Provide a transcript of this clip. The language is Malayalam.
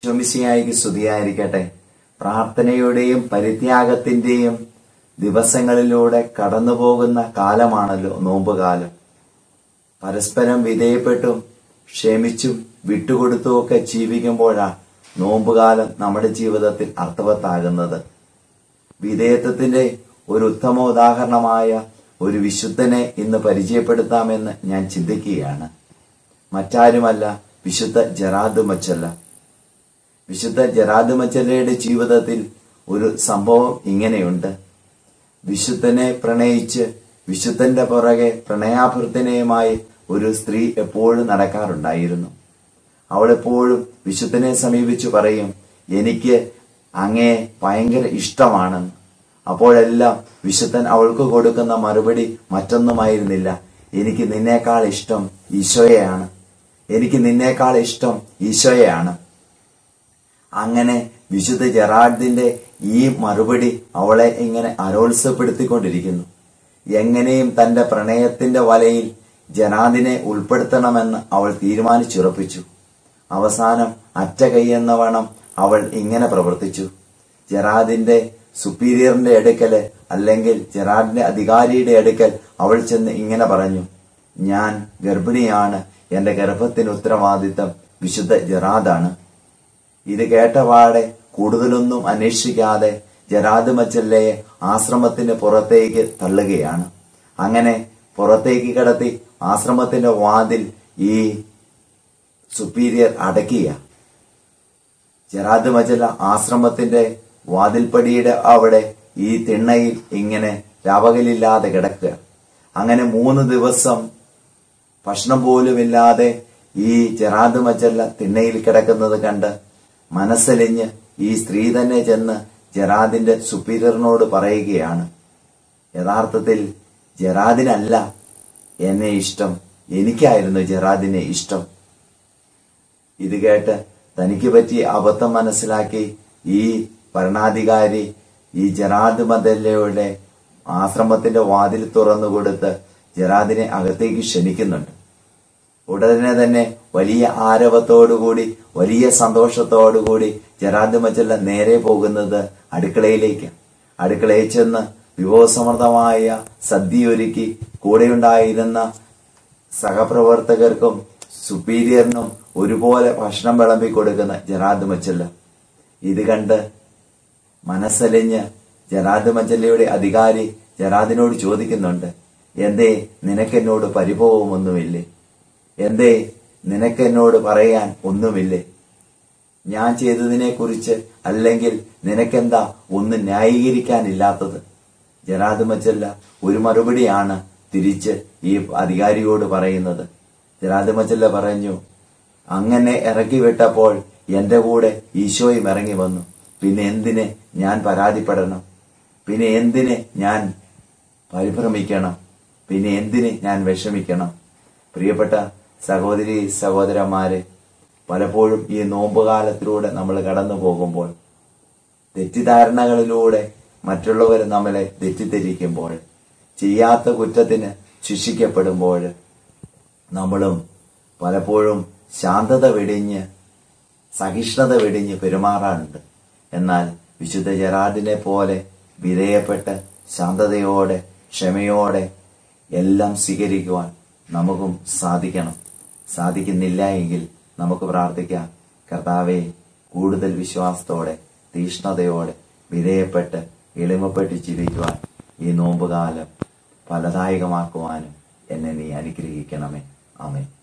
ശോമിശിയായിക്ക് സ്തുതിയായിരിക്കട്ടെ പ്രാർത്ഥനയുടെയും പരിത്യാഗത്തിന്റെയും ദിവസങ്ങളിലൂടെ കടന്നുപോകുന്ന കാലമാണല്ലോ നോമ്പുകാലം പരസ്പരം വിധേയപ്പെട്ടും ക്ഷമിച്ചും വിട്ടുകൊടുത്തുമൊക്കെ ജീവിക്കുമ്പോഴാണ് നോമ്പുകാലം നമ്മുടെ ജീവിതത്തിൽ അർത്ഥവത്താകുന്നത് വിധേയത്വത്തിന്റെ ഒരു ഉത്തമ ഉദാഹരണമായ ഒരു വിശുദ്ധനെ ഇന്ന് പരിചയപ്പെടുത്താമെന്ന് ഞാൻ ചിന്തിക്കുകയാണ് മറ്റാരുമല്ല വിശുദ്ധ ജറാദ് മച്ചല്ല വിശുദ്ധ ജറാദ് മച്ചല്ലയുടെ ജീവിതത്തിൽ ഒരു സംഭവം ഇങ്ങനെയുണ്ട് വിശുദ്ധനെ പ്രണയിച്ച് വിശുദ്ധന്റെ പുറകെ പ്രണയാഭ്യർത്ഥനയുമായി ഒരു സ്ത്രീ എപ്പോഴും നടക്കാറുണ്ടായിരുന്നു അവൾ എപ്പോഴും വിശുദ്ധനെ സമീപിച്ചു പറയും എനിക്ക് അങ്ങേ ഭയങ്കര ഇഷ്ടമാണെന്ന് അപ്പോഴെല്ലാം വിശുദ്ധൻ അവൾക്ക് കൊടുക്കുന്ന മറുപടി മറ്റൊന്നുമായിരുന്നില്ല എനിക്ക് നിന്നേക്കാൾ ഇഷ്ടം ഈശോയെയാണ് എനിക്ക് നിന്നേക്കാൾ ഇഷ്ടം ഈശോയെയാണ് അങ്ങനെ വിശുദ്ധ ജെറാർഡിന്റെ ഈ മറുപടി അവളെ ഇങ്ങനെ അരോത്സപ്പെടുത്തിക്കൊണ്ടിരിക്കുന്നു എങ്ങനെയും തന്റെ പ്രണയത്തിന്റെ വലയിൽ ജനാദിനെ ഉൾപ്പെടുത്തണമെന്ന് അവൾ തീരുമാനിച്ചുറപ്പിച്ചു അവസാനം അറ്റ കൈയെന്നവണ്ണം അവൾ ഇങ്ങനെ പ്രവർത്തിച്ചു ജെറാദിന്റെ സുപ്പീരിയറിന്റെ അടുക്കല് അല്ലെങ്കിൽ ജെറാഡിന്റെ അധികാരിയുടെ അടുക്കൽ അവൾ ചെന്ന് ഇങ്ങനെ പറഞ്ഞു ഞാൻ ഗർഭിണിയാണ് എന്റെ ഗർഭത്തിന് ഉത്തരവാദിത്തം വിശുദ്ധ ജെറാദാണ് ഇത് കേട്ടപാടെ കൂടുതലൊന്നും അന്വേഷിക്കാതെ ജരാദ് മച്ചല്ലയെ ആശ്രമത്തിന് പുറത്തേക്ക് തള്ളുകയാണ് അങ്ങനെ പുറത്തേക്ക് കിടത്തി ആശ്രമത്തിന്റെ വാതിൽ ഈ സുപ്പീരിയർ അടക്കിയ ജറാദ് മജല ആശ്രമത്തിന്റെ വാതിൽപ്പടിയുടെ അവിടെ ഈ തിണ്ണയിൽ ഇങ്ങനെ രാവകലില്ലാതെ കിടക്കുക അങ്ങനെ മൂന്ന് ദിവസം ഭക്ഷണം പോലുമില്ലാതെ ഈ ജറാദ് മജല്ല തിണ്ണയിൽ കിടക്കുന്നത് കണ്ട് മനസ്സലിഞ്ഞ് ഈ സ്ത്രീ തന്നെ ചെന്ന് ജറാദിന്റെ സുപ്പീരിയറിനോട് പറയുകയാണ് യഥാർത്ഥത്തിൽ ജറാദിനല്ല എന്നെ ഇഷ്ടം എനിക്കായിരുന്നു ജറാദിനെ ഇഷ്ടം ഇത് കേട്ട് തനിക്ക് പറ്റിയ അബദ്ധം മനസ്സിലാക്കി ഈ ഭരണാധികാരി ഈ ജറാദ് മദല്ലയുടെ ആശ്രമത്തിന്റെ വാതിൽ തുറന്നു കൊടുത്ത് ജറാദിനെ അകത്തേക്ക് ക്ഷണിക്കുന്നുണ്ട് ഉടനെ തന്നെ വലിയ ആരവത്തോടുകൂടി വലിയ സന്തോഷത്തോടുകൂടി ജറാദ് മച്ചല്ല നേരെ പോകുന്നത് അടുക്കളയിലേക്ക് അടുക്കളയിൽ ചെന്ന് വിഭവസമൃദ്ധമായ സദ്യയൊരുക്കി കൂടെയുണ്ടായിരുന്ന സഹപ്രവർത്തകർക്കും സുപ്പീരിയറിനും ഒരുപോലെ ഭക്ഷണം വിളമ്പി കൊടുക്കുന്ന ജറാദ് മച്ചല്ല ഇത് കണ്ട് മനസ്സലിഞ്ഞ് ജറാദ് മച്ചല്ലയുടെ അധികാരി ജറാദിനോട് ചോദിക്കുന്നുണ്ട് എന്തേ നിനക്കെന്നോട് പരിഭവമൊന്നുമില്ലേ എന്തേ നിനക്കെന്നോട് പറയാൻ ഒന്നുമില്ലേ ഞാൻ ചെയ്തതിനെ കുറിച്ച് അല്ലെങ്കിൽ നിനക്കെന്താ ഒന്നും ന്യായീകരിക്കാനില്ലാത്തത് ജനാദ് മച്ചല്ല ഒരു മറുപടിയാണ് തിരിച്ച് ഈ അധികാരിയോട് പറയുന്നത് ജനാദ് മച്ചല്ല പറഞ്ഞു അങ്ങനെ ഇറക്കി വിട്ടപ്പോൾ എന്റെ കൂടെ ഈശോയും ഇറങ്ങി വന്നു പിന്നെ എന്തിന് ഞാൻ പരാതിപ്പെടണം പിന്നെ എന്തിന് ഞാൻ പരിഭ്രമിക്കണം പിന്നെ എന്തിന് ഞാൻ വിഷമിക്കണം പ്രിയപ്പെട്ട സഹോദരി സഹോദരന്മാരെ പലപ്പോഴും ഈ നോമ്പുകാലത്തിലൂടെ നമ്മൾ കടന്നു പോകുമ്പോൾ തെറ്റിദ്ധാരണകളിലൂടെ മറ്റുള്ളവർ നമ്മളെ തെറ്റിദ്ധരിക്കുമ്പോൾ ചെയ്യാത്ത കുറ്റത്തിന് ശിക്ഷിക്കപ്പെടുമ്പോൾ നമ്മളും പലപ്പോഴും ശാന്തത വെടിഞ്ഞ് സഹിഷ്ണുത വെടിഞ്ഞ് പെരുമാറാറുണ്ട് എന്നാൽ വിശുദ്ധ ജെറാഡിനെ പോലെ വിധേയപ്പെട്ട് ശാന്തതയോടെ ക്ഷമയോടെ എല്ലാം സ്വീകരിക്കുവാൻ നമുക്കും സാധിക്കണം സാധിക്കുന്നില്ല എങ്കിൽ നമുക്ക് പ്രാർത്ഥിക്കാം കർത്താവെ കൂടുതൽ വിശ്വാസത്തോടെ തീഷ്ണതയോടെ വിധേയപ്പെട്ട് എളിമപ്പെട്ട് ജീവിക്കുവാൻ ഈ നോമ്പുകാലം ഫലദായകമാക്കുവാനും എന്നെ നീ അനുഗ്രഹിക്കണമേ ആമേ